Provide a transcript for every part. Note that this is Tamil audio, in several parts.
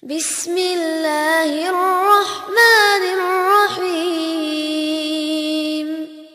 بسم الله الرحمن الرحيم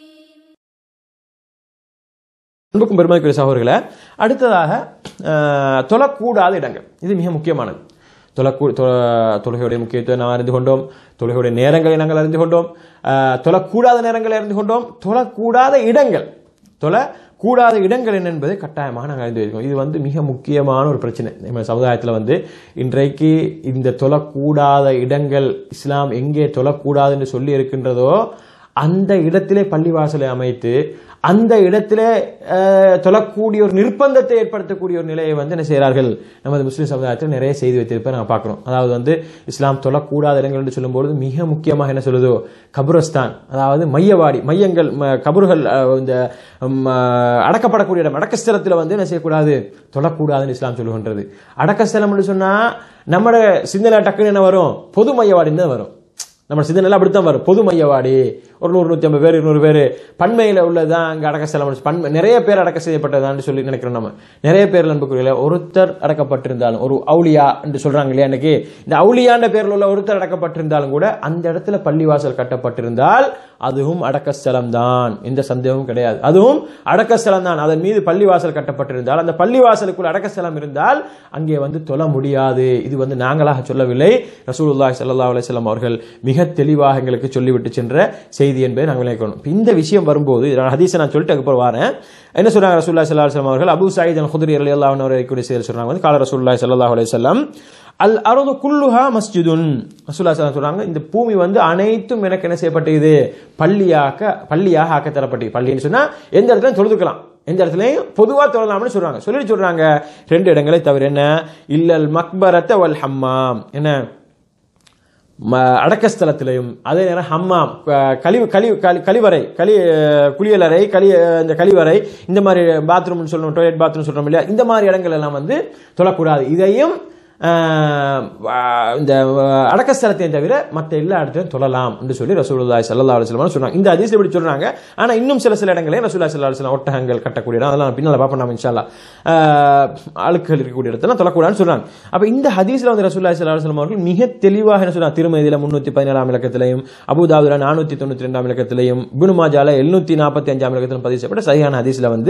அன்புக்கும் பெருமைக்குரிய சகோதரர்களே அடுத்ததாக அஹ், தொழக்கூடாத இடங்கள் இது மிக முக்கியமானது தொழக்கூ தொ- தொழுகையுடைய முக்கியத்துவம் நாம் அறிந்து கொண்டோம் தொழுகையுடைய நேரங்களை நாங்கள் அறிந்து கொண்டோம் அஹ், தொழக்கூடாத நேரங்களை அறிந்து கொண்டோம் தொழக்கூடாத இடங்கள் தொழக்கூடாத இடங்கள் என்ன என்பதை கட்டாயமாக நாங்கள் அறிந்து வைக்கிறோம் இது வந்து மிக முக்கியமான ஒரு பிரச்சனை நம்ம சமுதாயத்தில் வந்து இன்றைக்கு இந்த தொழக்கூடாத இடங்கள் இஸ்லாம் எங்கே தொழக்கூடாதுன்னு சொல்லி இருக்கின்றதோ அந்த இடத்திலே பள்ளிவாசலை அமைத்து அந்த இடத்திலே அஹ், தொழக்கூடிய ஒரு நிர்பந்தத்தை ஏற்படுத்தக்கூடிய ஒரு நிலையை வந்து என்ன செய்கிறார்கள் நமது முஸ்லிம் சமுதாயத்தில் நிறைய செய்தி வைத்திருப்பதை நாங்கள் பார்க்குறோம் அதாவது வந்து இஸ்லாம் தொழக்கூடாத இடங்கள் என்று சொல்லும்போது மிக முக்கியமாக என்ன சொல்லுதோ கபுரஸ்தான் அதாவது மையவாடி மையங்கள் ம- கபறுகள் அஹ், இந்த ம், அஹ், அடக்கப்படக்கூடிய இடம் அடக்கஸ்தலத்தில் வந்து என்ன செய்யக்கூடாது தொழக்கூடாதுன்னு இஸ்லாம் சொல்லுகின்றது அடக்கஸ்தலம் என்று சொன்னால் நம்மளோட சிந்தனை டக்குன்னு என்ன வரும் பொது மையவாடின்னு தான் வரும் நம்ம சிந்தனை அப்படித்தான் வரும் பொது மையவாடி ஒரு நூறு நூற்றி ஐம்பது பேர் இருநூறு பேர் பண்மையில் உள்ளதுதான் அங்கே அடக்க செல்லம் பண்மை நிறைய பேர் அடக்க செய்யப்பட்டதான்னு சொல்லி நினைக்கிறோம் நம்ம நிறைய பேர் அன்புக்குரிய ஒருத்தர் அடக்கப்பட்டிருந்தாலும் ஒரு அவுலியா என்று சொல்றாங்க இல்லையா இன்னைக்கு இந்த அவுலியான்ற பேரில் உள்ள ஒருத்தர் அடக்கப்பட்டிருந்தாலும் கூட அந்த இடத்துல பள்ளிவாசல் கட்டப்பட்டிருந்தால் அதுவும் அடக்கஸ்தலம் தான் எந்த சந்தேகமும் கிடையாது அதுவும் அடக்கஸ்தலம் தான் அதன் மீது பள்ளிவாசல் கட்டப்பட்டிருந்தால் அந்த பள்ளிவாசலுக்குள் அடக்கஸ்தலம் இருந்தால் அங்கே வந்து தொழ முடியாது இது வந்து நாங்களாக சொல்லவில்லை ரசூலுல்லாஹி ஸல்லல்லாஹு அலைஹி வஸல்லம் அவர்கள் மிக தெளிவாக எங்களுக்கு சொல்லிவிட்டு சென்ற செய்தி என்பதை நாங்கள் விளக்கணும் இப்ப இந்த விஷயம் வரும்போது இதில் ஹதீஸை நான் சொல்லிட்டு அதுக்கப்புறம் வரேன் என்ன சொல்றாங்க ரசூலுல்லாஹி ஸல்லல்லாஹு அலைஹி வஸல்லம் அவர்கள் அபூ சயீத் அல் குத்ரி ரலியல்லாஹு அன்ஹு அவரை கூடிய செய்தி சொல்றாங்க வந்து கால ரசூலுல்லாஹி ஸல்லல்லாஹு அலைஹி வஸல்லம் அல் அருது குல்லுஹா மஸ்ஜிதுன் ரசூலுல்லாஹி ஸல்லல்லாஹு அலைஹி சொல்றாங்க இந்த பூமி வந்து அனைத்தும் எனக்கு என்ன செய்யப்பட்டது பள்ளியாக்க பள்ளியாக ஆக்க தரப்பட்டது பள்ளின்னு சொன்னா எந்த இடத்துல தொழுதுக்கலாம் எந்த இடத்துலையும் பொதுவாக தொழலாம்னு சொல்றாங்க சொல்லிட்டு சொல்றாங்க ரெண்டு இடங்களை தவிர என்ன இல்லல் மக்பரத்த வல் ஹம்மாம் என்ன ம- அடக்கஸ்தலத்திலையும் அதே நேரம் ஹம்மாம் க- கழிவு கழிவு கழி- கழிவறை கழி குளியலறை கழி இந்த கழிவறை இந்த மாதிரி பாத்ரூம்னு சொல்லணும் டாய்லெட் பாத்ரூம் சொல்றோம் இல்லையா இந்த மாதிரி இடங்கள் எல்லாம் வந்து தொழக்கூடாது இதையும் ஆஹ், ஆஹ், இந்த அடக்கஸ்தலத்தையும் தவிர மற்ற எல்லா இடத்தையும் தொழலாம் என்று சொல்லி ரசூலுல்லாஹி ஸல்லல்லாஹு அலைஹி வஸல்லம் சொன்னாங்க இந்த ஹதீஸ்ல இப்படி சொல்றாங்க ஆனா இன்னும் சில சில இடங்களே ரசூலுல்லாஹி ஸல்லல்லாஹு அலைஹி வஸல்லம் ஒட்டகங்கள் கட்டக்கூடிய இடம் அதெல்லாம் பின்னால பார்ப்போம் நாம இன்ஷா அல்லாஹ் ஆஹ், அழுக்குகள் இருக்கக்கூடிய இடத்துல தொழக்கூடாதுன்னு சொல்றாங்க அப்ப இந்த ஹதீஸ்ல வந்து ரசூலுல்லாஹி ஸல்லல்லாஹு அலைஹி வஸல்லம் அவர்கள் மிக தெளிவாக என்ன சொல்றாங்க திருமதியில முன்னூத்தி பதினேழாம் இலக்கத்திலையும் அபுதாபுல நானூத்தி தொண்ணூத்தி ரெண்டாம் இலக்கத்திலையும் இப்னு மாஜால எழுநூத்தி நாற்பத்தி அஞ்சாம் இலக்கத்திலும் பதிவு செய்யப்பட்ட சரியான ஹதீஸ்ல வந்து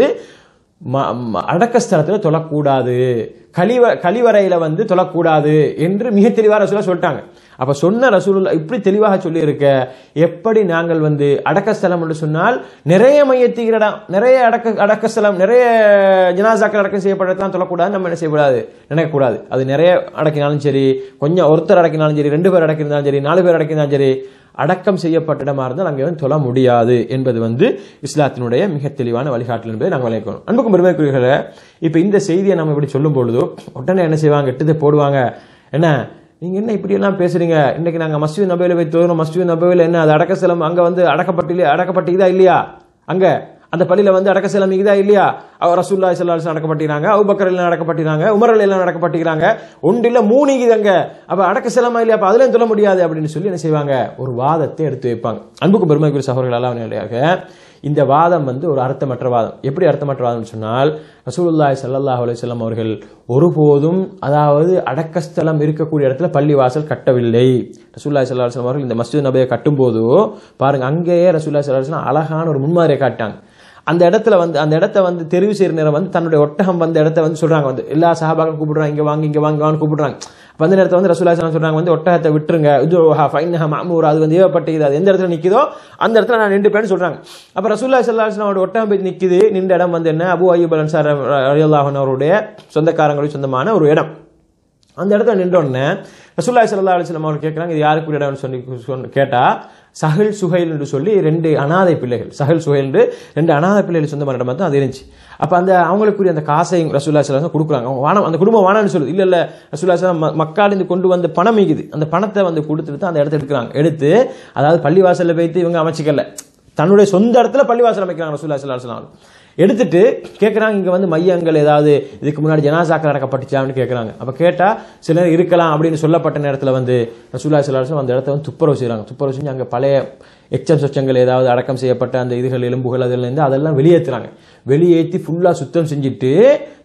ம- ம- அடக்கஸ்தலத்தில் தொழக்கூடாது கழிவ கழிவறையில வந்து தொழக்கூடாது என்று மிக தெளிவாக ரசூலா சொல்லிட்டாங்க அப்ப சொன்ன ரசூலுல்லா இப்படி தெளிவாக சொல்லி இருக்க எப்படி நாங்கள் வந்து அடக்கஸ்தலம் என்று சொன்னால் நிறைய மையத்துகிற இடம் நிறைய அடக்க அடக்கஸ்தலம் நிறைய ஜனாசாக்கள் அடக்கம் செய்யப்பட்டதான் தொழக்கூடாது நம்ம என்ன செய்யக்கூடாது நினைக்கக்கூடாது அது நிறைய அடக்கினாலும் சரி கொஞ்சம் ஒருத்தர் அடக்கினாலும் சரி ரெண்டு பேர் அடக்கினாலும் சரி நாலு பேர் அடக்கினாலும் சரி அடக்கம் செய்யப்பட்ட இடமா இருந்தால் அங்கே வந்து தொழ முடியாது என்பது வந்து இஸ்லாத்தினுடைய மிக தெளிவான வழிகாட்டல் என்பதை நாங்கள் விளக்கணும் அன்புக்கும் பெருமைக்குரியர்களே இப்போ இந்த செய்தியை நம்ம இப்படி சொல்லும் பொழுது உடனே என்ன செய்வாங்க எட்டுதை போடுவாங்க என்ன நீங்க என்ன இப்படி எல்லாம் பேசுறீங்க இன்னைக்கு நாங்க மஸ்ஜித் நபையில போய் தோறோம் மஸ்ஜித் நபையில என்ன அது அடக்கஸ்தலம் அங்க வந்து அடக்கப்பட்டு அடக்கப்பட்டுதா இல்லையா அங்க அந்த பள்ளியில வந்து அடக்கஸ்தலம் இதா இல்லையா அவர் ரசூல்லா ஸல்லல்லாஹு அடக்கப்பட்டிருக்காங்க அபூபக்கர் எல்லாம் அடக்கப்பட்டிருக்காங்க உமர் அலி எல்லாம் அடக்கப்பட்டிருக்காங்க ஒன்று இல்ல மூணு இதுங்க அப்ப அடக்கஸ்தலமா இல்லையா அப்ப அதுலயும் சொல்ல முடியாது அப்படின்னு சொல்லி என்ன செய்வாங்க ஒரு வாதத்தை எடுத்து வைப்பாங்க அன்புக்கு பெருமைக்குரிய சகோதரர்கள் எல்லாம் இந்த வாதம் வந்து ஒரு அர்த்தமற்ற வாதம் எப்படி அர்த்தமற்ற வாதம் சொன்னால் ரசூலுல்லாஹி ஸல்லல்லாஹு அலைஹி வஸல்லம் அவர்கள் ஒருபோதும் அதாவது அடக்கஸ்தலம் இருக்கக்கூடிய இடத்துல பள்ளிவாசல் கட்டவில்லை ரசூலுல்லாஹி ஸல்லல்லாஹு அலைஹி வஸல்லம் அவர்கள் இந்த மஸ்ஜித் நபியை கட்டும்போது பாருங்க அங்கேயே ரசூலுல்லாஹி ஸல்லல்லாஹு அலைஹி வஸல்லம் அழகான ஒரு முன்மாதிரியை காட்டாங்க அந்த இடத்துல வந்து அந்த இடத்த வந்து தெரிவு செய்யற நேரம் வந்து தன்னுடைய ஒட்டகம் வந்த இடத்த வந்து சொல்றாங்க வந்து எல்லா சஹாபாக்களும் கூப்பிடுறாங்க இங்க வாங்க இங்க வாங்க வாங்க கூப்பிடுறாங்க அப்ப அந்த நேரத்துல வந்து ரசூலுல்லாஹி ஸல்லல்லாஹு அலைஹி வஸல்லம் சொல்றாங்க வந்து ஒட்டகத்தை விட்டுருங்க இது ஃபைனஹா மஅமூர் அது வந்து ஏவப்பட்டது அது எந்த இடத்துல நிக்குதோ அந்த இடத்துல நான் நின்று பேன்னு சொல்றாங்க அப்ப ரசூலுல்லாஹி ஸல்லல்லாஹு அலைஹி வஸல்லம் ஒட்டகம் போய் நிக்குது நின்ற இடம் வந்து என்ன அபு அய்யூப் அல் அன்சார் ரலியல்லாஹு அன்ஹு அவருடைய சொந்தக்காரங்களுக்கு சொந்தமான ஒரு இடம் அந்த இடத்துல நின்ற உடனே ரசூல்லாய் சல்லா அலிஸ்லாம் அவர் கேட்குறாங்க இது யாருக்கு இடம்னு சொல்லி சொன்ன- கேட்டா சஹில் சுஹைல் என்று சொல்லி ரெண்டு அனாதை பிள்ளைகள் சஹில் சுஹைல் என்று ரெண்டு அனாதை பிள்ளைகள் சொந்தமான இடம் தான் அது இருந்துச்சு அப்ப அந்த அவங்களுக்குரிய அந்த காசையும் ரசூல்லா சல்லாம் கொடுக்குறாங்க அவங்க வானம் அந்த குடும்பம் வானான்னு சொல்லுது இல்ல இல்ல ரசூல்லா சல்லாம் மக்கள் இருந்து கொண்டு வந்த பணம் மிகுது அந்த பணத்தை வந்து கொடுத்துட்டு தான் அந்த இடத்த எடுக்கிறாங்க எடுத்து அதாவது பள்ளிவாசல்ல வைத்து இவங்க அமைச்சிக்கல தன்னுடைய சொந்த இடத்துல பள்ளிவாசல் அமைக்கிறாங்க ரசூல்லா சல்லா அலுவலாம் எடுத்துட்டு கேட்குறாங்க இங்கே வந்து மையங்கள் ஏதாவது இதுக்கு முன்னாடி ஜனாசாக்கள் அடக்கப்பட்டுச்சான்னு கேட்குறாங்க அப்போ கேட்டால் சிலர் இருக்கலாம் அப்படின்னு சொல்லப்பட்ட நேரத்தில் வந்து ரசூல்லா சல்லாஹம் அந்த இடத்த வந்து துப்புரவு செய்கிறாங்க துப்புரவு செஞ்சு அங்கே பழைய எச்சம் சொச்சங்கள் ஏதாவது அடக்கம் செய்யப்பட்ட அந்த இதுகள் எலும்புகள் அதில் இருந்து அதெல்லாம் வெளியேற்றுறாங்க வெளியேற்றி ஃபுல்லாக சுத்தம் செஞ்சுட்டு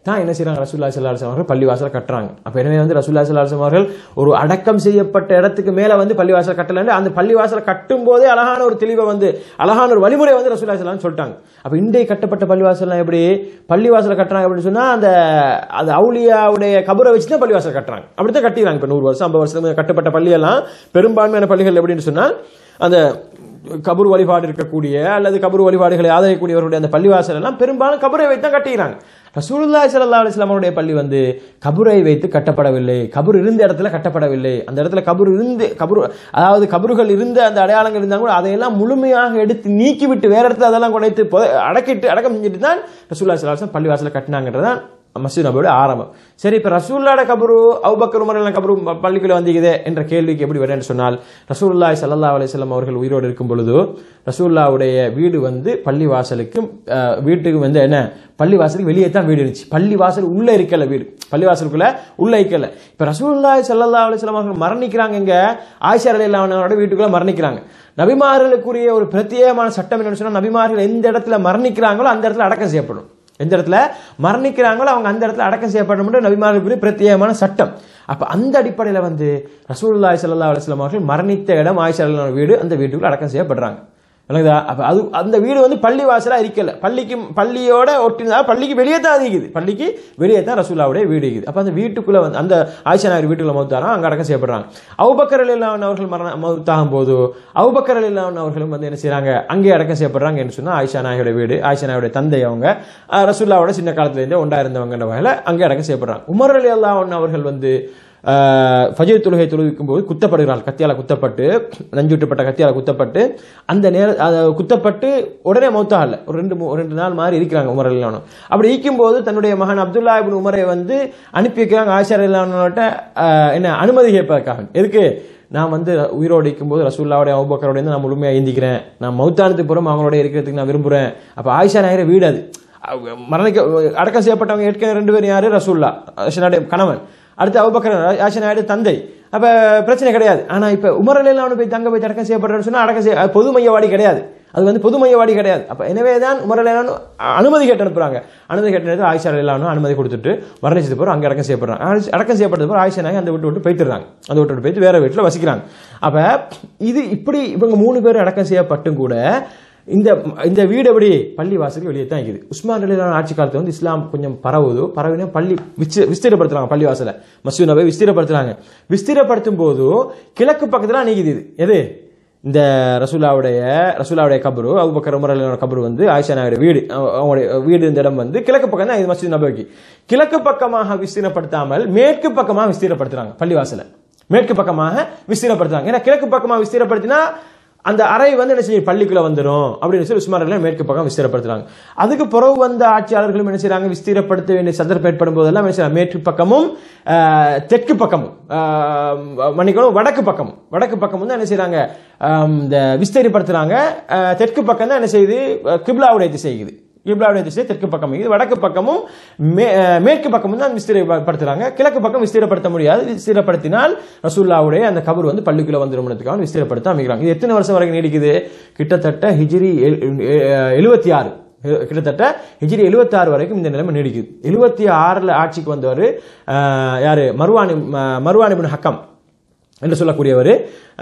தான் என்ன செய்றாங்க ரசூல்லா ஸல்லல்லாஹு அலைஹி அவர்கள் பள்ளிவாசல் கட்டுறாங்க அப்ப எனவே வந்து ரசூல்லா ஸல்லல்லாஹு அலைஹி அவர்கள் ஒரு அடக்கம் செய்யப்பட்ட இடத்துக்கு மேல வந்து பள்ளிவாசல் கட்டல அந்த பள்ளிவாசல் கட்டும் போதே அழகான ஒரு தெளிவை வந்து அழகான ஒரு வழிமுறை வந்து ரசூல்லா ஸல்லல்லாஹு அலைஹி சொல்லிட்டாங்க அப்ப இன்றைய கட்டப்பட்ட பள்ளிவாசல்லாம் எப்படி பள்ளிவாசல் கட்டுறாங்க அப்படின்னு சொன்னா அந்த அது அவுலியாவுடைய கபரை வச்சு தான் பள்ளிவாசல் கட்டுறாங்க அப்படித்தான் கட்டிடுறாங்க இப்ப நூறு வருஷம் ஐம்பது வருஷத்துக்கு கட்டப்பட்ட பள்ளியெல்லாம் பெரும்பான்மையான பள்ளிகள் எப்படின்னு சொன்னால் அந்த கபூர் வழிபாடு இருக்கக்கூடிய அல்லது கபூர் வழிபாடுகளை ஆதரிக்கக்கூடியவர்களுடைய அந்த பள்ளிவாசல் எல்லாம் பெரும்பாலும் கபரை வைத்து தான் கட்டுகிறாங்க ரசூலுல்லாஹி ஸல்லல்லாஹு அலைஹி வஸல்லம் அவருடைய பள்ளி வந்து கபரை வைத்து கட்டப்படவில்லை கபர் இருந்த இடத்துல கட்டப்படவில்லை அந்த இடத்துல கபர் இருந்து கபர் அதாவது கபறுகள் இருந்த அந்த அடையாளங்கள் இருந்தால் கூட அதையெல்லாம் முழுமையாக எடுத்து நீக்கிவிட்டு வேற இடத்துல அதெல்லாம் கொடைத்து அடக்கிட்டு அடக்கம் செஞ்சுட்டு தான் ரசூலுல்லாஹி ஸல்லல்லாஹு அலைஹி வஸல்லம் பள்ளிவாசலை கட்டினாங்கன்றதான் மஸ்ஜித் நபியோட ஆரம்பம் சரி இப்ப ரசூல்லாட கபரு அவுபக்கர் உமர் எல்லாம் கபரு பள்ளிக்குள்ள வந்தீங்க என்ற கேள்விக்கு எப்படி வரேன்னு சொன்னால் ரசூலுல்லாஹி ஸல்லல்லாஹு அலைஹி வஸல்லம் அவர்கள் உயிரோடு இருக்கும் பொழுது ரசூல்லாவுடைய வீடு வந்து பள்ளிவாசலுக்கு அஹ், வீட்டுக்கு வந்து என்ன பள்ளிவாசலுக்கு வெளியே தான் வீடு இருந்துச்சு பள்ளிவாசல் உள்ள இருக்கல வீடு பள்ளிவாசலுக்குள்ள உள்ள இருக்கல இப்ப ரசூலுல்லாஹி ஸல்லல்லாஹு அலைஹி வஸல்லம் அவர்கள் மரணிக்கிறாங்க இங்க ஆயிஷா ரலியல்லாஹு அன்ஹாவோட வீட்டுக்குள்ள மரணிக்கிறாங்க நபிமார்களுக்குரிய ஒரு பிரத்யேகமான சட்டம் என்னன்னு சொன்னா நபிமார்கள் எந்த இடத்துல மரணிக்கிறாங்களோ அந்த இடத்துல அடக்கம் செய்யப்படும் எந்த இடத்துல மரணிக்கிறாங்களோ அவங்க அந்த இடத்துல அடக்கம் செய்யப்படும் நபிமார்களுக்குரிய பிரத்யேகமான சட்டம் அப்ப அந்த அடிப்படையில் வந்து ரசூலுல்லாஹி ஸல்லல்லாஹு அலைஹி வஸல்லம் அவர்கள் மரணித்த இடம் ஆயிஷா ரலியல்லாஹு வீடு அந்த வீட்டுக்குள்ள அடக்கம் செய்யப்படுறாங்க விளங்குதா அப்ப அது அந்த வீடு வந்து பள்ளி வாசலா இருக்கல பள்ளிக்கு பள்ளியோட ஒட்டினா பள்ளிக்கு வெளியே தான் அது இருக்குது பள்ளிக்கு வெளியே தான் ரசூல்லாவுடைய வீடு இருக்குது அப்ப அந்த வீட்டுக்குள்ள வந்து அந்த ஆயிஷா நாயர் வீட்டுக்குள்ள மௌத்தாரம் அங்க அடக்கம் செய்யப்படுறாங்க அவுபக்கர் அலில்லான் அவர்கள் மரண மௌத்தாகும் போது அவுபக்கர் அலில்லான் அவர்களும் வந்து என்ன செய்றாங்க அங்கே அடக்கம் செய்யப்படுறாங்க என்று சொன்னா ஆயிஷா நாயோட வீடு ஆயிஷா நாயோட தந்தை அவங்க அஹ், ரசூல்லாவோட சின்ன காலத்துல இருந்தே ஒண்டா இருந்தவங்கன்ற வகையில அங்கே அடக்கம் செய்யப்படுறாங்க உமர் அலி அல்லாஹ் அவர்கள் வந்து ஆஹ், ஃபஜர் தொழுகை தொழுவிக்கும் போது குத்தப்படுகிறார்கள் கத்தியால குத்தப்பட்டு நஞ்சுட்டப்பட்ட கத்தியால குத்தப்பட்டு அந்த நேர அதை குத்தப்பட்டு உடனே மௌத்தாகல ஒரு ரெண்டு மூ- ஒரு ரெண்டு நாள் மாதிரி இருக்கிறாங்க உமர் அலிலானோ அப்படி இருக்கும்போது தன்னுடைய மகன் அப்துல்லா இப்னு உமரை வந்து அனுப்பி வைக்கிறாங்க ஆயிஷா அலிலானோட்ட என்ன அனுமதி கேட்பதற்காக எதுக்கு நான் வந்து உயிரோடு இருக்கும்போது ரசூல்லாவுடைய அவுபக்கரோட நான் முழுமையாக ஏந்திக்கிறேன் நான் மௌத்தானத்துக்கு புறம் அவங்களோட இருக்கிறதுக்கு நான் விரும்புகிறேன் அப்போ ஆயிஷா நாயர வீடு அது அவங்க மரணிக்க அடக்கம் செய்யப்பட்டவங்க ஏற்கனவே ரெண்டு பேரும் யாரு ரசூல்லா ஆயிஷாவுடைய கணவன் அடுத்து அவுபக்கர் ஆயிஷா நாயுடு தந்தை அப்ப பிரச்சனை கிடையாது ஆனா இப்ப உமர் அலியில் அவனு போய் தங்க போய் அடக்கம் செய்யப்படுறேன்னு சொன்னா அடக்கம் செய்ய அது பொது மையவாடி கிடையாது அது வந்து பொது மையவாடி கிடையாது அப்ப எனவே தான் உமர் அலிலானு அனுமதி கேட்டு அனுப்புறாங்க அனுமதி கேட்ட நேரத்தில் ஆயிஷா அலிலானு அனுமதி கொடுத்துட்டு மரணிச்சது போற அங்க அடக்கம் செய்யப்படுறாங்க ஆயிஷா- அடக்கம் செய்யப்பட்டது போற ஆயிஷா நாயகி அந்த விட்டு விட்டு போயிட்டுறாங்க அந்த விட்டு விட்டு போயிட்டு வேற வீட்டுல வசிக்கிறாங்க அப்ப இது இப்படி இவங்க மூணு பேர் அடக்கம் செய்யப்பட்டும் கூட இந்த இந்த வீடு எப்படி பள்ளி வாசலுக்கு வெளியே தான் இருக்குது உஸ்மான் அலிலான ஆட்சி காலத்துல வந்து இஸ்லாம் கொஞ்சம் பரவுது பரவினா பள்ளி விஸ்தி- விஸ்தீரப்படுத்துறாங்க பள்ளி வாசலை மசூத் நபை விஸ்தீரப்படுத்துறாங்க விஸ்தீரப்படுத்தும் போது கிழக்கு பக்கத்துல நீக்குது இது எது இந்த ரசூலாவுடைய ரசூலாவுடைய கபரு அபுபக்கர் உமர் அலிலான கபரு வந்து ஆயிஷா நாயுடைய வீடு அவ- அவங்களுடைய வீடு இந்த இடம் வந்து கிழக்கு பக்கம் தான் இது மசூத் நபைக்கு கிழக்கு பக்கமாக விஸ்தீரப்படுத்தாமல் மேற்கு பக்கமாக விஸ்தீரப்படுத்துறாங்க பள்ளிவாசலை மேற்கு பக்கமாக விஸ்தீரப்படுத்துறாங்க ஏன்னா கிழக்கு பக்கமாக விஸ்தீரப்படுத்தினா அந்த அறை வந்து என்ன செய்யும் பள்ளிக்குள்ள வந்துடும் அப்படின்னு சொல்லி உஸ்மான் அலிலாம் மேற்கு பக்கம் விஸ்தீரப்படுத்துறாங்க அதுக்கு பிறகு வந்த ஆட்சியாளர்களும் என்ன செய்றாங்க விஸ்தீரப்படுத்த வேண்டிய சந்தர்ப்பம் ஏற்படும் போதெல்லாம் என்ன செய்றாங்க மேற்கு பக்கமும் ஆஹ், தெற்கு பக்கமும் ஆஹ், மன்னிக்கணும் வடக்கு பக்கமும் வடக்கு பக்கமும் தான் என்ன செய்றாங்க ஆஹ், இந்த விஸ்தீரப்படுத்துறாங்க ஆஹ், தெற்கு பக்கம் தான் என்ன செய்யுது கிப்லாவுடைய திசைக்குது கிப்லாவுடைய திசை தெற்கு பக்கம் இது வடக்கு பக்கமும் மே- அஹ் மேற்கு பக்கமும் தான் விஸ்தீரப்படுத்துறாங்க கிழக்கு பக்கம் விஸ்தீரப்படுத்த முடியாது விஸ்தீரப்படுத்தினால் ரசூல்லாவுடைய அந்த கபர் வந்து பள்ளிக்குள்ள வந்துருமனதுக்காக விஸ்தீரப்படுத்த அமைக்கிறாங்க இது எத்தனை வருஷம் வரைக்கும் நீடிக்குது கிட்டத்தட்ட ஹிஜ்ரி எழுபத்தி ஆறு கிட்டத்தட்ட ஹிஜ்ரி 76 வரைக்கும் இந்த நிலைமை நீடிக்குது எழுபத்தி ஆறுல ஆட்சிக்கு வந்தவர் அஹ், யாரு மருவானி மருவானி பின் ஹக்கம் என்று சொல்லக்கூடியவர்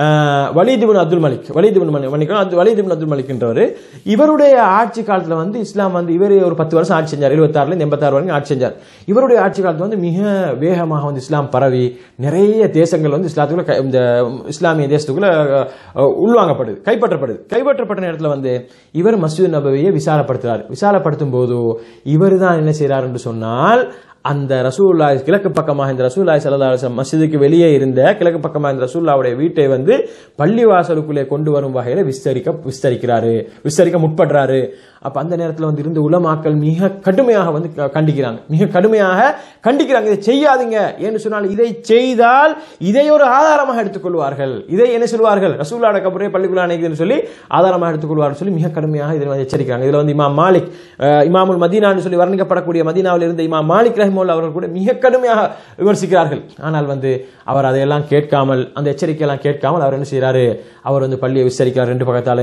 Walid ibn Abdul Malik Walid ibn Malik மன்னிக்கணும் அது வலீத் இப்னு அப்துல் மலிக்ன்றவர் இவருடைய ஆட்சி காலத்துல வந்து இஸ்லாம் வந்து இவர் ஒரு பத்து வருஷம் ஆட்சி செஞ்சார் எழுபத்தாறுல இருந்து எண்பத்தாறு வரைக்கும் ஆட்சி செஞ்சார் இவருடைய ஆட்சி காலத்துல வந்து மிக வேகமாக வந்து இஸ்லாம் பரவி நிறைய தேசங்கள் வந்து இஸ்லாத்துக்குள்ள கை- இந்த இஸ்லாமிய தேசத்துக்குள்ள அஹ், உள்வாங்கப்படுது கைப்பற்றப்படுது கைப்பற்றப்பட்ட நேரத்துல வந்து இவர் மஸ்ஜித் நபவியை விசாலப்படுத்துறார் விசாலப்படுத்தும் போது இவர் தான் என்ன செய்றார் என்று சொன்னால் அந்த ரசூல்லாய் கிழக்கு பக்கமாக இந்த ரசூல்லாய் சல்லா மஸ்ஜிதுக்கு வெளியே இருந்த கிழக்கு பக்கமாக இந்த ரசூல்லாவுடைய வீட்டை வந்து பள்ளி வாசலுக்குள்ளே கொண்டு வரும் வகையில விஸ்தரிக்க விஸ்தரிக்கிறாரு விஸ்தரிக்க முற்படுறாரு அப்ப அந்த நேரத்தில் வந்து இருந்த உலமாக்கள் மிக கடுமையாக வந்து க- கண்டிக்கிறாங்க மிக கடுமையாக கண்டிக்கிறாங்க இதை செய்யாதீங்க என்று சொன்னால் இதை செய்தால் இதை ஒரு ஆதாரமாக எடுத்துக்கொள்வார்கள் இதை என்ன சொல்வார்கள் ரசூல்லாட கபரே பள்ளிக்குள்ள அணைக்குதுன்னு சொல்லி ஆதாரமாக எடுத்துக்கொள்வார்கள் சொல்லி மிக கடுமையாக இதில் வந்து எச்சரிக்கிறாங்க இதுல வந்து இமாம் மாலிக் அஹ், இமாமுல் மதீனான்னு சொல்லி வர்ணிக்கப்படக்கூடிய மதீனாவில் இருந்த இமாம் மாலிக் ரஹிமுல்லா அவர்கள் கூட மிக கடுமையாக விமர்சிக்கிறார்கள் ஆனால் வந்து அவர் அதையெல்லாம் கேட்காமல் அந்த எச்சரிக்கையெல்லாம் கேட்காமல் அவர் என்ன செய்றாரு அவர் வந்து பள்ளியை விசாரிக்கிறார் ரெண்டு பக்கத்தாலையும்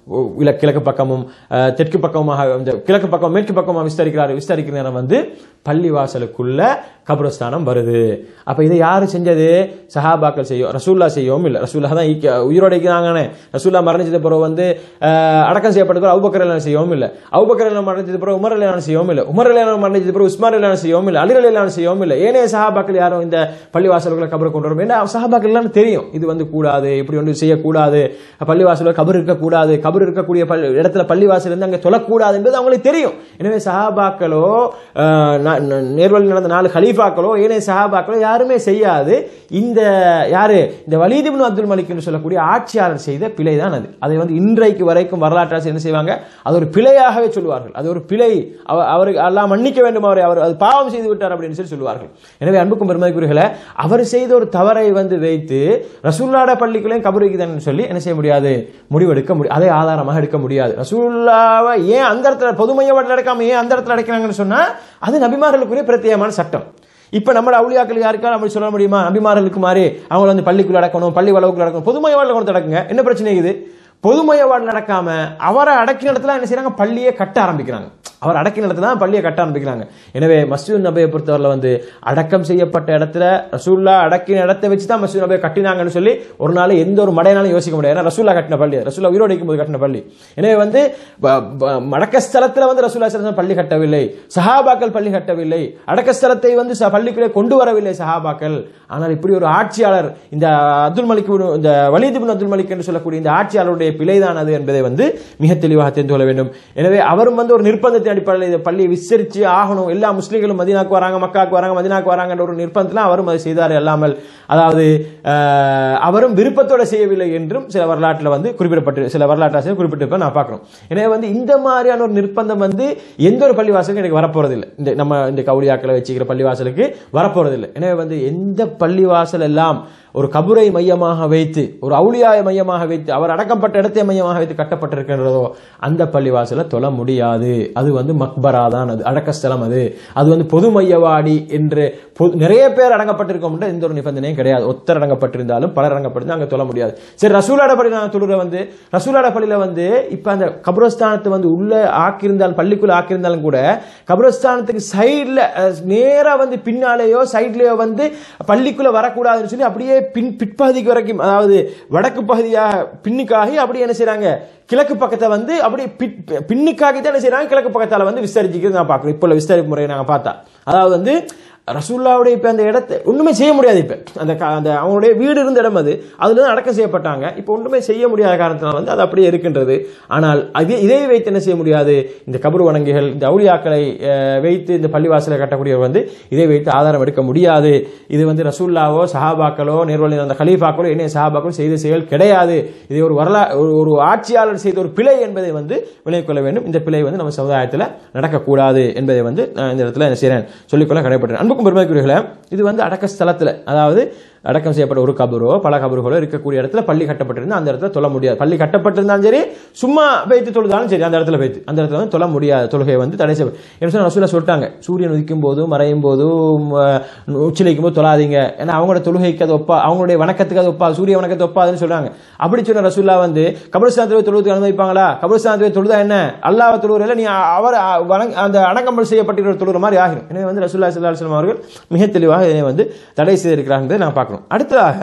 இல்ல கிழக்கு பக்கமும் அஹ், தெற்கு பக்கமாக இந்த கிழக்கு பக்கம் மேற்கு பக்கமாக விஸ்தரிக்கிறார் விஸ்தரிக்கிற நேரம் வந்து பள்ளிவாசலுக்குள்ள கபரஸ்தானம் வருது அப்ப இதை யாரு செஞ்சது சஹாபாக்கள் செய்யும் ரசூல்லா செய்யவும் இல்ல ரசூல்லா தான் ஈக்க- உயிரோட இருக்கிறாங்கன்னு ரசூல்லா மரணிச்சது பிறகு வந்து அஹ், அடக்கம் செய்யப்பட்டது அவுபக்கர் எல்லாம் செய்யவும் இல்ல அவுபக்கர் எல்லாம் மரணிச்சது பிறகு உமர் எல்லாம் செய்யவும் இல்ல உமர் எல்லாம் மரணிச்சது பிறகு உஸ்மான் எல்லாம் செய்யவும் இல்ல அலிரல் எல்லாம் செய்யவும் இல்ல ஏனைய சஹாபாக்கள் யாரும் இந்த பள்ளிவாசல்களை கபரை கொண்டு வரும் ஏன்னா சஹாபாக்கள் எல்லாம் தெரியும் இது வந்து கூடாது இப்படி ஒன்று செய்யக்கூடாது பள்ளிவாசல்ல கபர் இருக்கக்கூடாது கபர் இருக்கக்கூடிய பள்ளி- இடத்துல பள்ளிவாசல் இருந்து அங்கே தொழக்கூடாது என்பது அவங்களுக்கு தெரியும் எனவே சஹாபாக்களோ அஹ், ந- ந- நேர்வழி நடந்த நாலு ஹலீஃபாக்களோ ஏனைய சஹாபாக்களோ யாருமே செய்யாது இந்த யாரு இந்த வலீதிபின் அப்துல் மலிக் என்று சொல்லக்கூடிய ஆட்சியாளர் செய்த பிழை தான் அது அதை வந்து இன்றைக்கு வரைக்கும் வரலாற்றாசிரியர் என்ன செய்வாங்க அது ஒரு பிழையாகவே சொல்லுவார்கள் அது ஒரு பிழை அவ- அவருக்கு எல்லாம் மன்னிக்க வேண்டும் அவரை அவர் அது பாவம் செய்து விட்டார் அப்படின்னு சொல்லி சொல்லுவார்கள் எனவே அன்புக்கும் பெருமதிக்குரியர்களே அவர் செய்த ஒரு தவறை வந்து வைத்து ரசூல்லாட பள்ளிக்குள்ளேயும் கபருக்குதுன்னு சொல்லி என்ன செய்ய முடியாது முடிவெடுக்க முடியும் அதை ஆதாரமாக எடுக்க முடியாது ரசூல்லாவை ஏன் அந்த இடத்துல பொதுமையவாட்டில் நடக்காம ஏன் அந்த இடத்துல அடைக்கிறாங்கன்னு சொன்னா அது நபிமார்களுக்குரிய பிரத்யேகமான சட்டம் இப்ப நம்ம அவுளியாக்கள் யாருக்கா அப்படி சொல்ல முடியுமா நபிமார்களுக்கு மாதிரி அவங்க வந்து பள்ளிக்குள்ள அடக்கணும் பள்ளி வளவுக்குள்ள அடக்கணும் பொதுமையவாட்டில் கொண்டு அடக்குங்க என்ன பிரச்சனை இது பொதுமையவாடு நடக்காம அவரை அடக்கின இடத்துல என்ன செய்றாங்க பள்ளியை கட்ட ஆரம்பிக்கிறாங்க அவர் அடக்கின இடத்துல தான் பள்ளியை கட்ட ஆரம்பிக்கிறாங்க எனவே மஸ்ஜித் நபையை பொறுத்தவரையில் வந்து அடக்கம் செய்யப்பட்ட இடத்துல ரசூல்லா அடக்கின இடத்தை வச்சு தான் மஸ்ஜித் நபையை கட்டினாங்கன்னு சொல்லி ஒரு நாள் எந்த ஒரு மடையினாலும் யோசிக்க முடியாது ஏன்னா ரசூல்லா கட்டின பள்ளி ரசூல்லா உயிரோடு இருக்கும்போது கட்டின பள்ளி எனவே வந்து ப- ப- மடக்க ஸ்தலத்துல வந்து ரசூல்லா ஸல்லல்லாஹு அலைஹி வஸல்லம் பள்ளி கட்டவில்லை சஹாபாக்கள் பள்ளி கட்டவில்லை அடக்க ஸ்தலத்தை வந்து ச- பள்ளிக்குள்ளே கொண்டு வரவில்லை சஹாபாக்கள் ஆனால் இப்படி ஒரு ஆட்சியாளர் இந்த அப்துல் மலிக் இப்னு- இந்த வலீத் இப்னு அப்துல் மலிக் என்று சொல்லக்கூடிய இந்த ஆட்சியாளருடைய பிழைதான் அது என்பதை வந்து மிக தெளிவாக தெரிந்து கொள்ள வேண்டும் எனவே அவரும் வந்து ஒரு நிர்பந்தத்தின் அடிப்படையில் இந்த பள்ளியை விசரிச்சு ஆகணும் எல்லா முஸ்லீம்களும் மதினாக்கு வராங்க மக்காக்கு வராங்க மதினாக்கு வராங்கன்ற ஒரு நிர்பந்தத்தில் அவரும் அதை செய்தார் அல்லாமல் அதாவது அஹ், அவரும் விருப்பத்தோட செய்யவில்லை என்றும் சில வரலாற்றில் வந்து குறிப்பிடப்பட்டு சில வரலாற்றாசிரியர் குறிப்பிட்டிருப்ப நான் பார்க்கிறோம் எனவே வந்து இந்த மாதிரியான ஒரு நிர்பந்தம் வந்து எந்த ஒரு பள்ளிவாசலுக்கும் எனக்கு வரப்போறதில்லை இந்த நம்ம இந்த கவுளியாக்களை வச்சுக்கிற பள்ளிவாசலுக்கு வரப்போறதில்லை எனவே வந்து எந்த பள்ளிவாசல் எல்லாம் ஒரு கபுரை மையமாக வைத்து ஒரு அவுளியாய மையமாக வைத்து அவர் அடக்கப்பட்ட இடத்தை மையமாக வைத்து கட்டப்பட்டிருக்கின்றதோ அந்த பள்ளிவாசலை தொழ முடியாது அது வந்து மக்பரா தான் அது அடக்கஸ்தலம் அது அது வந்து பொது மையவாடி என்று பொது- நிறைய பேர் அடங்கப்பட்டிருக்கோம் எந்த ஒரு நிபந்தனையும் கிடையாது ஒத்தர் அடங்கப்பட்டிருந்தாலும் பலர் அடங்கப்பட்டிருந்தா அங்க தொழ முடியாது சரி ரசூலாட பள்ளி நான் தொழுற வந்து ரசூலாட பள்ளியில வந்து இப்ப அந்த கபரஸ்தானத்தை வந்து உள்ள ஆக்கியிருந்தாலும் பள்ளிக்குள்ள ஆக்கியிருந்தாலும் கூட கபரஸ்தானத்துக்கு சைடுல நேரா வந்து பின்னாலேயோ சைட்லயோ வந்து பள்ளிக்குள்ள வரக்கூடாதுன்னு சொல்லி அப்படியே பின் பிற்பகுதிக்கு வரைக்கும் அதாவது வடக்கு பகுதியாக பின்னுக்காகி அப்படியே என்ன செய்றாங்க கிழக்கு பக்கத்தை வந்து அப்படியே பின்- பின்னுக்காகி தான் என்ன செய்றாங்க கிழக்கு பக்கத்தால வந்து விசாரிச்சுக்கிறது நான் பார்க்கிறோம் இப்போ உள்ள விசாரிப்பு முறையை நாங்க பார்த்தா அதாவது வந்து ரசூல்லாவுடைய இப்ப அந்த இடத்தை ஒண்ணுமே செய்ய முடியாது இப்ப அந்த க- அந்த அவங்களுடைய வீடு இருந்த இடம் அது அதுல தான் அடக்கம் செய்யப்பட்டாங்க இப்ப ஒன்றுமே செய்ய முடியாத காரணத்தினால வந்து அது அப்படியே இருக்கின்றது ஆனால் அதே இதை வைத்து என்ன செய்ய முடியாது இந்த கபரு வணங்கிகள் இந்த அவுளியாக்களை அஹ், வைத்து இந்த பள்ளிவாசலை கட்டக்கூடியவர் வந்து இதை வைத்து ஆதாரம் எடுக்க முடியாது இது வந்து ரசூல்லாவோ சஹாபாக்களோ நேர்வழி அந்த கலீஃபாக்களோ இணைய சஹாபாக்களோ செய்த செயல் கிடையாது இது ஒரு வரலா ஒரு- ஒரு ஆட்சியாளர் செய்த ஒரு பிழை என்பதை வந்து விலகிக் கொள்ள வேண்டும் இந்த பிழை வந்து நம்ம சமுதாயத்தில் நடக்கக்கூடாது என்பதை வந்து நான் இந்த இடத்துல என்ன செய்றேன் சொல்லிக்கொள்ள கடைப்பட்டேன் அன்புக்கும் பெருமைக்குரியர்களே இது வந்து அடக்க ஸ்தலத்தில் அதாவது அடக்கம் செய்யப்பட்ட ஒரு கபரோ பல கபறுகளோ இருக்கக்கூடிய இடத்துல பள்ளி கட்டப்பட்டிருந்தா அந்த இடத்துல தொழ முடியாது பள்ளி கட்டப்பட்டிருந்தாலும் சரி சும்மா வைத்து தொழுதாலும் சரி அந்த இடத்துல வைத்து அந்த இடத்துல வந்து தொழ முடியாது தொழுகை வந்து தடை செய்ய என்ன சொன்னா ரசூலா சொல்லிட்டாங்க சூரியன் உதிக்கும் போதும் மறையும் போதும் அஹ், உச்சிலைக்கும் போது தொழாதீங்க ஏன்னா அவங்களோட தொழுகைக்கு அது ஒப்பா அவங்களுடைய வணக்கத்துக்கு அது ஒப்பா சூரிய வணக்கத்தை ஒப்பாதுன்னு சொல்றாங்க அப்படி சொன்ன ரசூல்லா வந்து கபரஸ்தானத்தில் போய் தொழுவதுக்கு அனுமதிப்பாங்களா கபரஸ்தானத்தில் போய் தொழுதா என்ன அல்லாஹ் தொழுவதில்லை நீ அவர் அ- வணங்க- அந்த அடங்கம்பல் செய்யப்பட்டிருக்கிற தொழுகிற மாதிரி ஆகிரும் எனவே வந்து ரசூல்லா சல்லா அலுவலம் அவர்கள் மிக தெளிவாக இதை வந்து தடை செய்திருக்கிறாங்க என்பதை நான் பார்க்கணும் அடுத்ததாக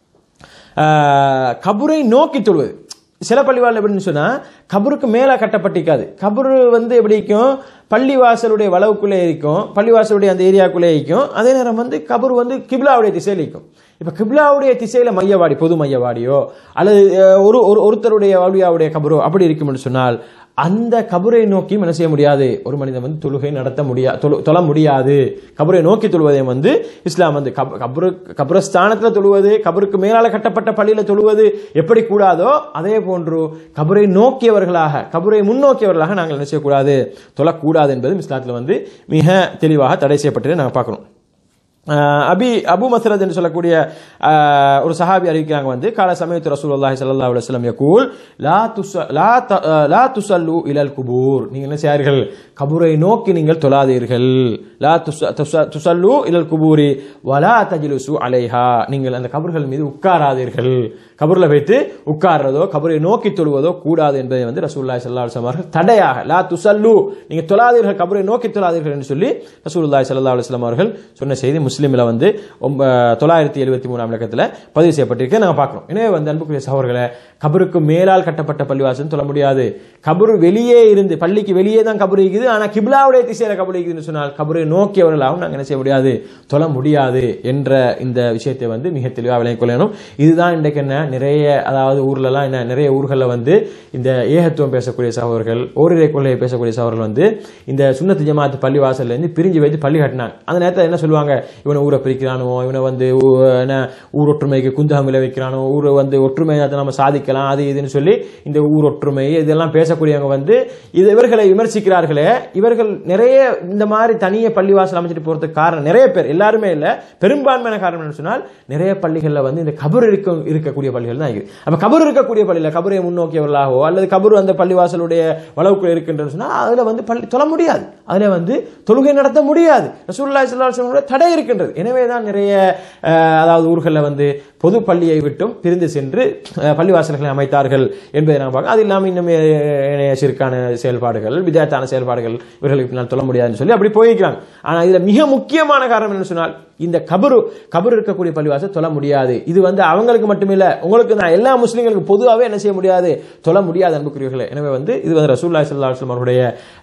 ஆஹ், கபரை நோக்கி தொழுவது சில பள்ளிவாசல் எப்படின்னு சொன்னா கபருக்கு மேல கட்டப்பட்டிருக்காது கபரு வந்து எப்படி இருக்கும் பள்ளிவாசலுடைய வளவுக்குள்ளே இருக்கும் பள்ளிவாசலுடைய அந்த ஏரியாக்குள்ளே இருக்கும் அதே நேரம் வந்து கபர் வந்து கிப்லாவுடைய திசையில் இருக்கும் இப்ப கிப்லாவுடைய திசையில மையவாடி பொது மையவாடியோ அல்லது அஹ், ஒரு ஒரு ஒருத்தருடைய அவுளியாவுடைய கபரோ அப்படி இருக்கும்னு சொன்னால் அந்த கபரை நோக்கியும் என்ன செய்ய முடியாது ஒரு மனிதன் வந்து தொழுகை நடத்த முடியாது தொழ முடியாது கபரை நோக்கி தொழுவதை வந்து இஸ்லாம் வந்து கப் கபரு கபரஸ்தானத்தில் தொழுவது கபருக்கு மேலால கட்டப்பட்ட பள்ளியில தொழுவது எப்படி கூடாதோ அதே போன்று கபரை நோக்கியவர்களாக கபரை முன்னோக்கியவர்களாக நாங்கள் என்ன செய்யக்கூடாது தொழக்கூடாது என்பது இஸ்லாத்தில் வந்து மிக தெளிவாக தடை செய்யப்பட்டதை நாங்கள் பார்க்கணும் ஆஹ் அபி அபு மசரத் என்று சொல்லக்கூடிய ஆஹ், ஒரு சஹாபி அறிவிக்கிறாங்க வந்து கால சமயத்து ரசூலுல்லாஹி ஸல்லல்லாஹு அலைஹி வஸல்லம் யகூல் லா துஸ லா த- ஆஹ், லா துஸல்லு இலல் குபூர் நீங்கள் என்ன செய்யார்கள் கபூரை நோக்கி நீங்கள் தொழாதீர்கள் லா துஸ- துஸ- துஸல்லு இலல் குபூரி வலா தஜ்லுசு அலைஹா நீங்கள் அந்த கபர்கள் மீது உட்காராதீர்கள் கபூர்ல வைத்து உட்கார்றதோ கபரை நோக்கி தொழுவதோ கூடாது என்பதை வந்து ரசூலுல்லாஹி ஸல்லல்லாஹு அலைஹி வஸல்லம் அவர்கள் தடையாக லா துஸல்லு நீங்க தொழாதீர்கள் கபரை நோக்கி தொழாதீர்கள் என்று சொல்லி ரசூலுல்லாஹி ஸல்லல்லாஹு அலைஹி வஸல்லம் அவர்கள் சொன்ன செய்தி முஸ்லிமில் வந்து ஒம்ப- தொள்ளாயிரத்தி எழுபத்தி மூணாம் இலக்கத்தில் பதிவு செய்யப்பட்டிருக்கு நாங்கள் பார்க்குறோம் எனவே வந்து அன்புக்குரிய சகோதரர்களை கபருக்கு மேலால் கட்டப்பட்ட பள்ளிவாசல் சொல்ல முடியாது கபரு வெளியே இருந்து பள்ளிக்கு வெளியே தான் கபரு இருக்குது ஆனால் கிப்லாவுடைய திசையில கபரு இருக்குதுன்னு சொன்னால் கபரை நோக்கியவர்களாகவும் நாங்கள் என்ன செய்ய முடியாது தொழ முடியாது என்ற இந்த விஷயத்தை வந்து மிக தெளிவாக விளங்கிக் கொள்ளணும் இதுதான் இன்றைக்கு என்ன நிறைய அதாவது ஊர்லலாம் என்ன நிறைய ஊர்களில் வந்து இந்த ஏகத்துவம் பேசக்கூடிய சகோதரர்கள் ஓரிரை கொள்கையை பேசக்கூடிய சகோதரர்கள் வந்து இந்த சுன்னத்து ஜமாத்து பள்ளி வாசல்ல இருந்து பிரிஞ்சு வைத்து பள்ளி கட்டினாங்க அந்த நேரத்தில் என்ன சொல்லுவாங்க இவனை ஊரை பிரிக்கிறானோ இவனை வந்து ஊ- என்ன ஊர் ஒற்றுமைக்கு குந்தகம் விளைவிக்கிறானோ ஊரை வந்து ஒற்றுமையை அதை நம்ம சாதிக்கலாம் அது இதுன்னு சொல்லி இந்த ஊர் ஒற்றுமை இதெல்லாம் பேசக்கூடியவங்க வந்து இது இவர்களை விமர்சிக்கிறார்களே இவர்கள் நிறைய இந்த மாதிரி தனியே பள்ளிவாசல் அமைச்சிட்டு போறதுக்கு காரணம் நிறைய பேர் எல்லாருமே இல்ல பெரும்பான்மையான காரணம் என்ன சொன்னால் நிறைய பள்ளிகள்ல வந்து இந்த கபர் இருக்க இருக்கக்கூடிய பள்ளிகள் தான் இருக்குது அப்ப கபர் இருக்கக்கூடிய பள்ளியில கபரை முன்னோக்கியவர்களாகவோ அல்லது கபர் அந்த பள்ளிவாசலுடைய வளவுக்குள் இருக்கின்றது சொன்னா அதுல வந்து பள்ளி தொழ முடியாது அதுல வந்து தொழுகை நடத்த முடியாது ரசூலுல்லாஹி ஸல்லல்லாஹு அலைஹி வஸல்லம் தடை இருக்கின்றது எனவே தான் நிறைய அஹ், அதாவது ஊர்களில் வந்து பொது பள்ளியை விட்டும் பிரிந்து சென்று அஹ், பள்ளிவாசல்களை அமைத்தார்கள் என்பதை நாம் பார்க்க அது இல்லாமல் இன்னும் ஏனைய சிறுக்கான செயல்பாடுகள் விதேயத்தான செயல்பாடுகள் இவர்களுக்கு பின்னால் சொல்ல முடியாதுன்னு சொல்லி அப்படி போயிருக்கிறாங்க ஆனால் இதுல மிக முக்கியமான காரணம் என்ன சொன்னால் இந்த கபரு கபரு இருக்கக்கூடிய பள்ளிவாசல் தொழ முடியாது இது வந்து அவங்களுக்கு மட்டுமில்ல உங்களுக்கு நான் எல்லா முஸ்லீம்களுக்கும் பொதுவாகவே என்ன செய்ய முடியாது தொழ முடியாது அன்புக்குரியவர்களே எனவே வந்து இது வந்து ரசூல்லாய் சல்லா அலுவலம் அவருடைய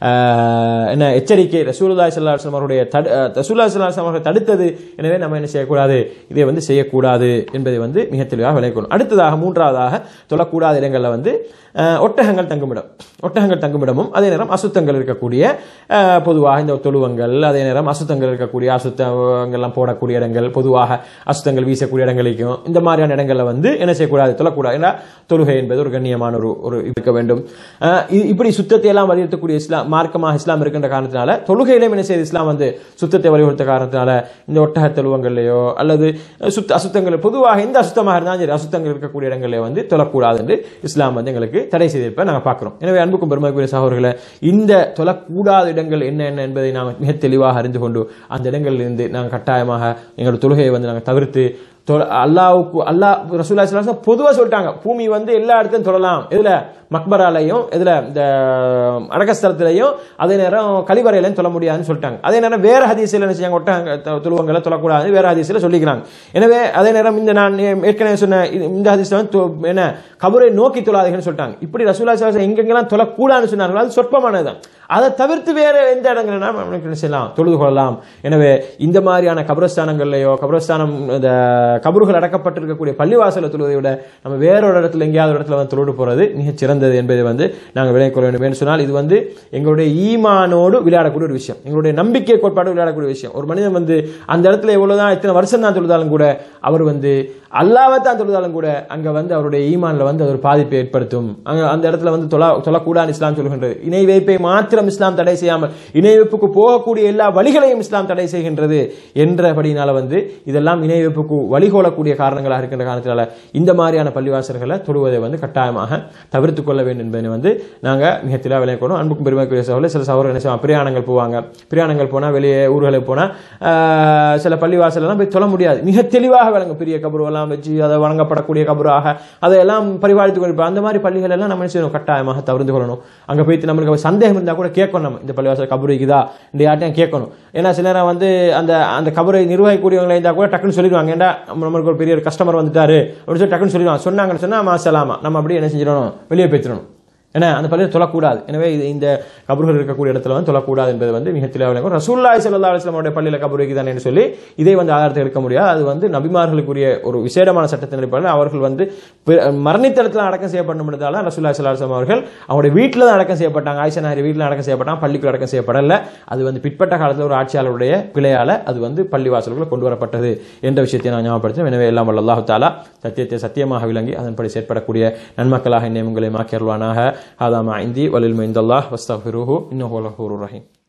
ஆஹ், என்ன எச்சரிக்கை ரசூலுல்லாய் சல்லா அலுவலம் அவருடைய தடு அஹ், ரசூலுல்லாஹி ஸல்லல்லாஹு அலைஹி வஸல்லம் அவர்கள் தடுத்தது எனவே நம்ம என்ன செய்யக்கூடாது இதை வந்து செய்யக்கூடாது என்பதை வந்து மிக தெளிவாக விளைக்கணும் அடுத்ததாக மூன்றாவதாக தொழக்கூடாத இடங்களில் வந்து அஹ், ஒட்டகங்கள் தங்குமிடம் ஒட்டகங்கள் தங்குமிடமும் அதே நேரம் அசுத்தங்கள் இருக்கக்கூடிய அஹ், பொதுவாக இந்த தொழுவங்கள் அதே நேரம் அசுத்தங்கள் இருக்கக்கூடிய அசுத்தங்கள்லாம் போடக்கூடிய இடங்கள் பொதுவாக அசுத்தங்கள் வீசக்கூடிய இடங்களுக்கும் இந்த மாதிரியான இடங்களில் வந்து என்ன செய்யக்கூடாது தொழக்கூடாது ஏன்னா தொழுகை என்பது ஒரு கண்ணியமான ஒரு ஒரு இருக்க வேண்டும் அஹ், இ- இப்படி சுத்தத்தை எல்லாம் வலியுறுத்தக்கூடிய இஸ்லாம் மார்க்கமாக இஸ்லாம் இருக்கின்ற காரணத்தினால தொழுகையிலும் என்ன செய்யுது இஸ்லாம் வந்து சுத்தத்தை வலியுறுத்த காரணத்தினால இந்த ஒட்டக தொழுவங்கள்லையோ அல்லது சுத்த அசுத்தங்கள் பொதுவாக எந்த அசுத்தமாக இருந்தாலும் சரி அசுத்தங்கள் இருக்கக்கூடிய இடங்களில் வந்து தொழக்கூடாது என்று இஸ்லாம் வந்து எங்களுக்கு தடை செய்திருப்ப நாங்கள் பார்க்கிறோம் எனவே அன்புக்கும் பெருமைக்குரிய சகோதரர்களை இந்த தொழக்கூடாத இடங்கள் என்ன என்ன என்பதை நாம் மிக தெளிவாக அறிந்து கொண்டு அந்த இடங்களில் இருந்து நாங்கள் கட்டாயமாக எங்களோட தொழுகையை வந்து நாங்கள் தவிர்த்து தொழ- அல்லாஹ்வுக்கு அல்லாஹ் ரசூலுல்லாஹி ஸல்லல்லாஹு அலைஹி வஸல்லம் பொதுவா சொல்லிட்டாங்க பூமி வந்து எல்லா இடத்துலயும் தொழலாம் இதுல மக்பராலையும் இதுல இந்த அடக்கஸ்தலத்திலையும் அதே நேரம் கழிவறையிலையும் தொழ முடியாதுன்னு சொல்லிட்டாங்க அதே நேரம் வேற ஹதீஸில் என்ன செய்யாங்க ஒட்டாங்க தொழுவங்களை தொழக்கூடாது வேற ஹதீஸில் சொல்லிக்கிறாங்க எனவே அதே நேரம் இந்த நான் ஏற்கனவே சொன்ன இது- இந்த ஹதீஸ்ல வந்து தொ- என்ன கபரை நோக்கி தொழாதீங்கன்னு சொல்லிட்டாங்க இப்படி ரசூலுல்லாஹி ஸல்லல்லாஹு அலைஹி வஸல்லம் எங்கெங்கெல்லாம் தொழக்கூடாதுன்னு சொன்னார்களோ அது சொற்பமானதுதான் அதை தவிர்த்து வேற எந்த இடங்கள்னா நமக்கு என்ன செய்யலாம் தொழுது கொள்ளலாம் எனவே இந்த மாதிரியான கபரஸ்தானங்கள்லையோ கபரஸ்தானம் இந்த கபறுகள் அடக்கப்பட்டிருக்கக்கூடிய பள்ளிவாசல தொழுவதை விட நம்ம வேற ஒரு இடத்துல எங்கேயாவது ஒரு இடத்துல வந்து தொழுது போறது மிகச் சிறந்தது என்பதை வந்து நாங்கள் விளைவிக் கொள்ள வேண்டும் என்று சொன்னால் இது வந்து எங்களுடைய ஈமானோடு விளையாடக்கூடிய ஒரு விஷயம் எங்களுடைய நம்பிக்கை கோட்பாடு விளையாடக்கூடிய விஷயம் ஒரு மனிதன் வந்து அந்த இடத்துல எவ்வளவுதான் இத்தனை வருஷம் தான் தொழுதாலும் கூட அவர் வந்து அல்லாவை தான் தொழுதாலும் கூட அங்க வந்து அவருடைய ஈமான்ல வந்து அது ஒரு பாதிப்பை ஏற்படுத்தும் அங்க அந்த இடத்துல வந்து தொழ தொழக்கூடாது இஸ்லாம் சொல்கின்றது இணை வைப்பை மாத்திரம் இஸ்லாம் தடை செய்யாமல் இணை வைப்புக்கு போகக்கூடிய எல்லா வழிகளையும் இஸ்லாம் தடை செய்கின்றது என்றபடினால வந்து இதெல்லாம் இணை வைப்புக்கு வழிகோலக்கூடிய காரணங்களாக இருக்கின்ற காரணத்தினால இந்த மாதிரியான பள்ளிவாசல்களை தொழுவதை வந்து கட்டாயமாக தவிர்த்துக் கொள்ள வேண்டும் என்பதை வந்து நாங்க மிக தெளிவாக விளையாடணும் அன்புக்கும் பெருமைக்குரிய சகோதரர் சில சகோதரர் என்ன செய்வாங்க பிரயாணங்கள் போவாங்க பிரயாணங்கள் போனா வெளியே ஊர்களுக்கு போனா ஆஹ், சில பள்ளிவாசல் எல்லாம் போய் தொழ முடியாது மிக தெளிவாக விளங்கும் பெரிய கபருவெல்லாம் வச்சு அதை வணங்கப்படக்கூடிய கபராக அதையெல்லாம் பரிபாலித்துக் கொண்டிருப்போம் அந்த மாதிரி பள்ளிகள் எல்லாம் நம்ம என்ன செய்யணும் கட்டாயமாக தவிர்த்து கொள்ளணும் அங்க போயிட்டு நம்மளுக்கு சந்தேகம் இருந்தா கூட கேட்கணும் நம்ம இந்த பள்ளிவாசல் கபரு இருக்குதா இந்த யார்ட்டையும் கேட்கணும் ஏன்னா சில நேரம் வந்து அந்த அந்த கபரை நிர்வகிக்கூடியவங்களை இருந்தா கூட டக்குன்னு சொல்லிடுவாங்க ஏன்டா நம்ம- நம்மளுக்கு ஒரு பெரிய கஸ்டமர் வந்துட்டாரு அப்படின்னு சொல்லி டக்குன்னு சொல்லிடுவாங்க சொன்னாங்கன்னு சொன்னா மாசலாமா நம்ம அப்படியே என்ன செஞ்சிடணும் வெளியே பேத்திடணும் ஏன்னா அந்த பள்ளியில் தொழக்கூடாது எனவே இது இந்த கபர்கள் இருக்கக்கூடிய இடத்துல வந்து தொழக்கூடாது என்பது வந்து மிக தெளிவாக விளங்கும் ரசூல்லாய் சல்லா அலுவலமுடைய பள்ளியில் கபர் இருக்குதானே சொல்லி இதை வந்து ஆதாரத்தை எடுக்க முடியாது அது வந்து நபிமார்களுக்குரிய ஒரு விசேடமான சட்டத்தின் அடிப்படையில் அவர்கள் வந்து பி- மரணித்த இடத்துல அடக்கம் செய்யப்படும் ரசூல்லாய் சல்லா அலுவலம் அவர்கள் அவருடைய வீட்டில் தான் அடக்கம் செய்யப்பட்டாங்க ஆயிஷா நாயர் வீட்டில் அடக்கம் செய்யப்பட்டாங்க பள்ளிக்குள் அடக்கம் செய்யப்படல அது வந்து பிற்பட்ட காலத்தில் ஒரு ஆட்சியாளருடைய பிழையால அது வந்து பள்ளிவாசலுக்குள்ள கொண்டு வரப்பட்டது என்ற விஷயத்தை நான் ஞாபகப்படுத்தும் எனவே எல்லாம் வல்ல அல்லாஹ் தாலா சத்தியத்தை சத்தியமாக விளங்கி அதன்படி செயற்படக்கூடிய நன்மக்களாக என்னை உங்களை மாக்கியருவானாக ஹாதா மா இந்தி வலில் மைந்தல்லாஹ் வஸ்தஃபிருஹு இன்னஹு லஹூருர் ரஹீம்